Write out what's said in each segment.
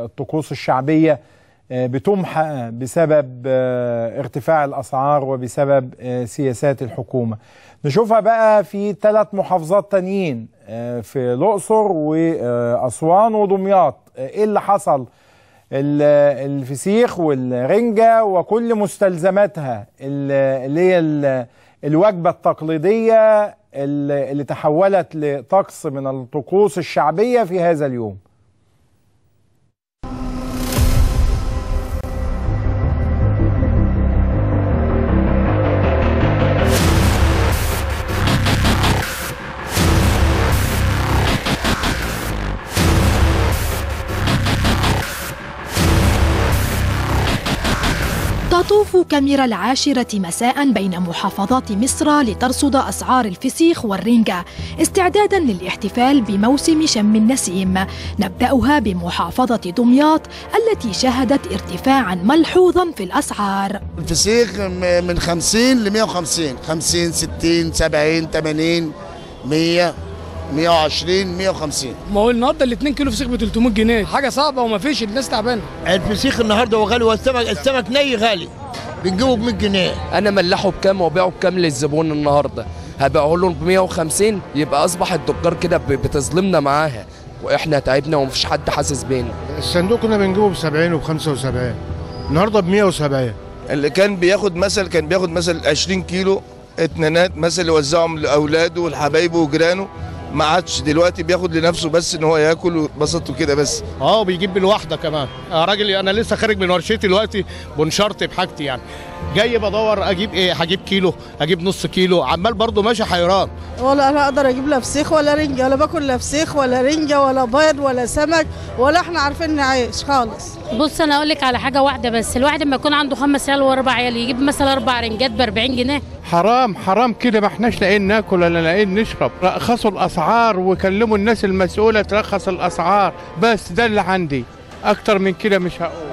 الطقوس الشعبية بتمحى بسبب ارتفاع الأسعار وبسبب سياسات الحكومة نشوفها بقى في ثلاث محافظات تانيين في الأقصر وأسوان ودمياط إيه اللي حصل الفسيخ والرنجة وكل مستلزماتها اللي هي الوجبة التقليدية اللي تحولت لطقس من الطقوس الشعبية في هذا اليوم تطوف كاميرا العاشرة مساء بين محافظات مصر لترصد أسعار الفسيخ والرنجة استعدادا للاحتفال بموسم شم النسيم نبدأها بمحافظة دمياط التي شهدت ارتفاعا ملحوظا في الأسعار الفسيخ من 50 ل 150 50 60 70 80 100 120 150 ما هو النهارده ال 2 كيلو فسيخ ب 300 جنيه حاجه صعبه وما فيش الناس تعبانه الفسيخ النهارده هو غالي والسمك السمك ني غالي بنجيبه ب 100 جنيه انا ملحه بكام وابيعه بكام للزبون النهارده هبيعه له ب 150 يبقى اصبح التجار كده بتظلمنا معاها واحنا تعبنا ومفيش حد حاسس بينا الصندوق كنا بنجيبه ب 70 وب 75 النهارده ب 170 اللي كان بياخد مثل كان بياخد مثل 20 كيلو اتنينات مثل يوزعهم لاولاده ولحبايبه وجيرانه ما عادش دلوقتي بياخد لنفسه بس ان هو ياكل ويتبسط وكده بس اه بيجيب بالواحده كمان يا راجل انا لسه خارج من ورشتي دلوقتي بنشرت بحاجتي يعني جاي بدور اجيب ايه هجيب كيلو هجيب نص كيلو عمال برضو ماشي حيران ولا انا اقدر اجيب لا فسيخ ولا رنجه ولا باكل لا فسيخ ولا رنجه ولا بيض ولا سمك ولا احنا عارفين نعيش خالص بص انا اقول لك على حاجه واحده بس الواحد لما يكون عنده خمس عيال واربع عيال يجيب مثلا اربع رنجات ب 40 جنيه حرام حرام كده ما احناش لاقيين ناكل ولا لاقيين نشرب رخصوا الاسعار وكلموا الناس المسؤوله ترخص الاسعار بس ده اللي عندي اكتر من كده مش هقول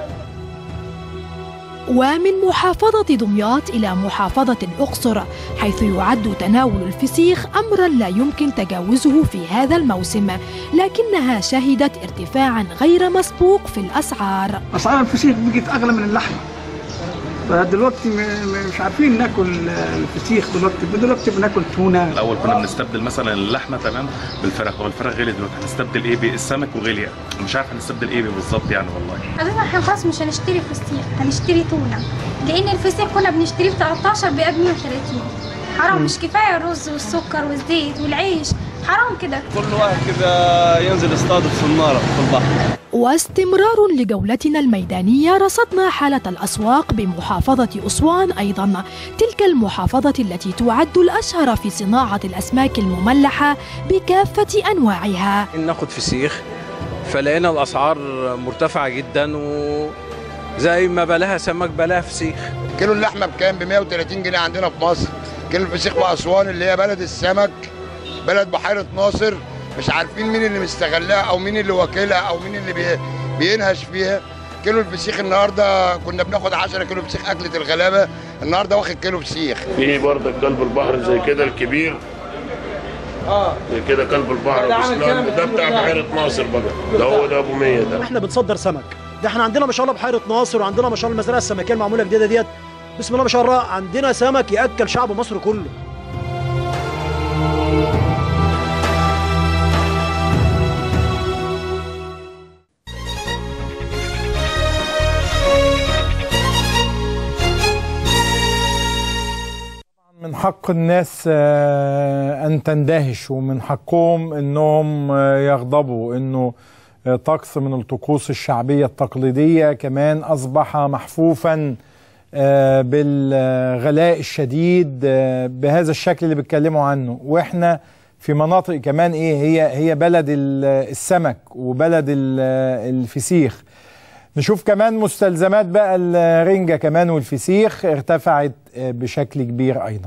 ومن محافظة دمياط إلى محافظة الأقصر حيث يعد تناول الفسيخ أمرا لا يمكن تجاوزه في هذا الموسم لكنها شهدت ارتفاعا غير مسبوق في الأسعار أسعار الفسيخ بقت أغلى من اللحمة فدلوقتي مش عارفين ناكل الفسيخ دلوقتي دلوقتي بناكل تونه الاول كنا بنستبدل مثلا اللحمه تمام بالفراخ هو الفراخ غلي دلوقتي هنستبدل ايه بالسمك وغلي مش عارف هنستبدل ايه بالظبط يعني والله حضرتك احنا خلاص مش هنشتري فسيخ هنشتري تونه لان الفسيخ كنا بنشتريه ب 13 بقى ب 130 حرام مش كفايه الرز والسكر والزيت والعيش حرام كده كل واحد كده ينزل يصطاد في النار في البحر واستمرار لجولتنا الميدانية رصدنا حالة الأسواق بمحافظة أسوان أيضا تلك المحافظة التي تعد الأشهر في صناعة الأسماك المملحة بكافة أنواعها ناخد فسيخ فلقينا الأسعار مرتفعة جدا وزي ما بلاها سمك بلاها فسيخ كيلو اللحمة بكام ب 130 جنيه عندنا في مصر كيلو الفسيخ في أسوان اللي هي بلد السمك بلد بحيرة ناصر مش عارفين مين اللي مستغلها او مين اللي واكلها او مين اللي بي بينهش فيها كيلو الفسيخ النهارده كنا بناخد 10 كيلو فسيخ اكله الغلابه النهارده واخد كيلو فسيخ في برضه قلب البحر زي كده الكبير اه زي كده قلب البحر ده, ده بتاع بحيره ناصر بقى ده هو ده ابو 100 ده احنا بنصدر سمك ده احنا عندنا ما شاء الله بحيره ناصر وعندنا ما شاء الله المزرعه السمكيه المعموله جديده ديت بسم الله ما شاء الله عندنا سمك ياكل شعب مصر كله من حق الناس ان تندهش ومن حقهم انهم يغضبوا انه طقس من الطقوس الشعبيه التقليديه كمان اصبح محفوفا بالغلاء الشديد بهذا الشكل اللي بيتكلموا عنه واحنا في مناطق كمان ايه هي هي بلد السمك وبلد الفسيخ نشوف كمان مستلزمات بقى الرنجة كمان والفسيخ ارتفعت بشكل كبير أيضا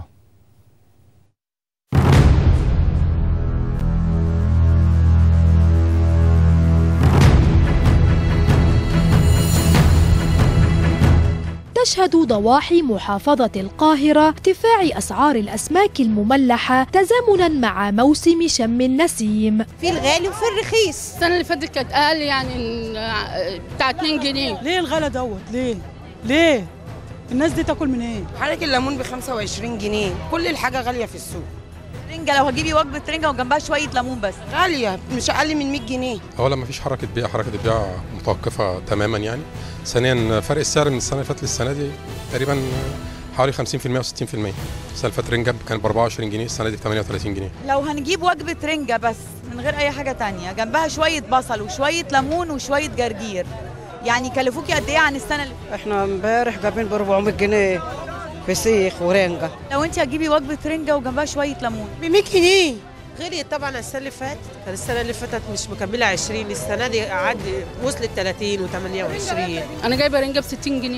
وتشهد ضواحي محافظة القاهرة ارتفاع أسعار الأسماك المملحة تزامنا مع موسم شم النسيم في الغالي وفي الرخيص السنة اللي فاتت كانت أقل يعني بتاع 2 جنيه ليه الغلا دوت ليه ليه الناس دي تاكل من ايه حضرتك الليمون ب 25 جنيه كل الحاجه غاليه في السوق رنجة لو هتجيبي وجبة رنجة وجنبها شوية ليمون بس غاليه مش اقل من 100 جنيه اولا ما فيش حركه بيع حركه البيع متوقفه تماما يعني ثانيا فرق السعر من السنه اللي فاتت للسنه دي تقريبا حوالي 50% و60% السنه اللي فاتت رنجه كان ب 24 جنيه السنه دي ب 38 جنيه لو هنجيب وجبة رنجة بس من غير أي حاجة تانية جنبها شوية بصل وشوية ليمون وشوية جرجير يعني يكلفوكي قد إيه عن السنة اللي احنا امبارح جايبين ب 400 جنيه فسيخ ورنجه لو أنت هتجيبي وجبة رنجة وجنبها شوية ليمون ب 100 جنيه غليت طبعا السنه اللي فاتت كان السنه اللي فاتت مش مكمله 20 السنه دي عاد وصلت 30 و28 أنا جايبة رنجة ب 60 جنيه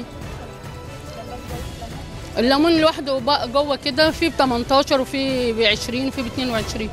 الليمون لوحده بقى جوه كده في ب 18 وفي ب 20 وفي ب 22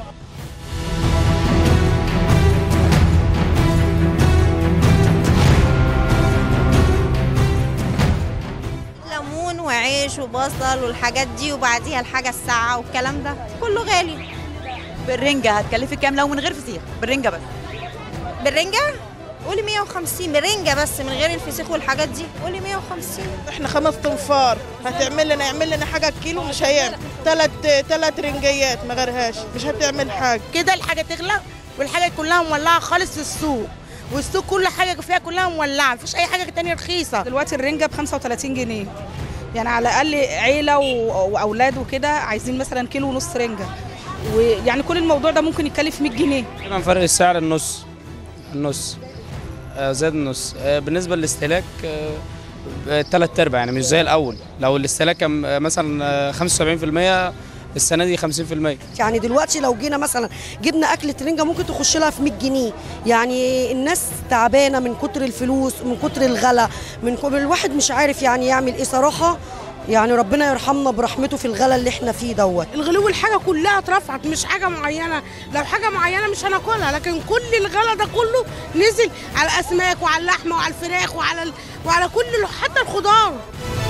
ليمون وعيش وبصل والحاجات دي وبعديها الحاجة الساعة والكلام ده كله غالي بالرنجة هتكلفك كام لو من غير فسيخ بالرنجة بس بالرنجة قولي 150 بالرنجة بس من غير الفسيخ والحاجات دي قولي 150 احنا خمس تنفار هتعمل لنا يعمل لنا حاجه كيلو مش هيعمل ثلاث ثلاث رنجيات ما غيرهاش مش هتعمل حاجه كده الحاجه تغلى والحاجه كلها مولعه خالص في السوق والسوق كل حاجه فيها كلها مولعه مفيش اي حاجه تانية رخيصه دلوقتي الرنجة ب 35 جنيه يعني على الأقل عيلة و- وأولاد وكده عايزين مثلا كيلو ونص رنجة ويعني كل الموضوع ده ممكن يكلف 100 جنيه تقريبا فرق السعر النص النص آه، زاد النص آه، بالنسبه للاستهلاك آه، تلات ارباع يعني مش زي الاول لو الاستهلاك كان آه، مثلا آه، 75% السنه دي 50% يعني دلوقتي لو جينا مثلا جبنا اكله رنجه ممكن تخش لها في 100 جنيه يعني الناس تعبانه من كتر الفلوس من كتر الغلا من كتر الواحد مش عارف يعني يعمل ايه صراحه يعني ربنا يرحمنا برحمته في الغلا اللي احنا فيه دوت الغلو الحاجه كلها اترفعت مش حاجه معينه لو حاجه معينه مش هناكلها لكن كل الغلا ده كله نزل على الاسماك وعلى اللحمه وعلى الفراخ وعلى ال... وعلى كل حتى الخضار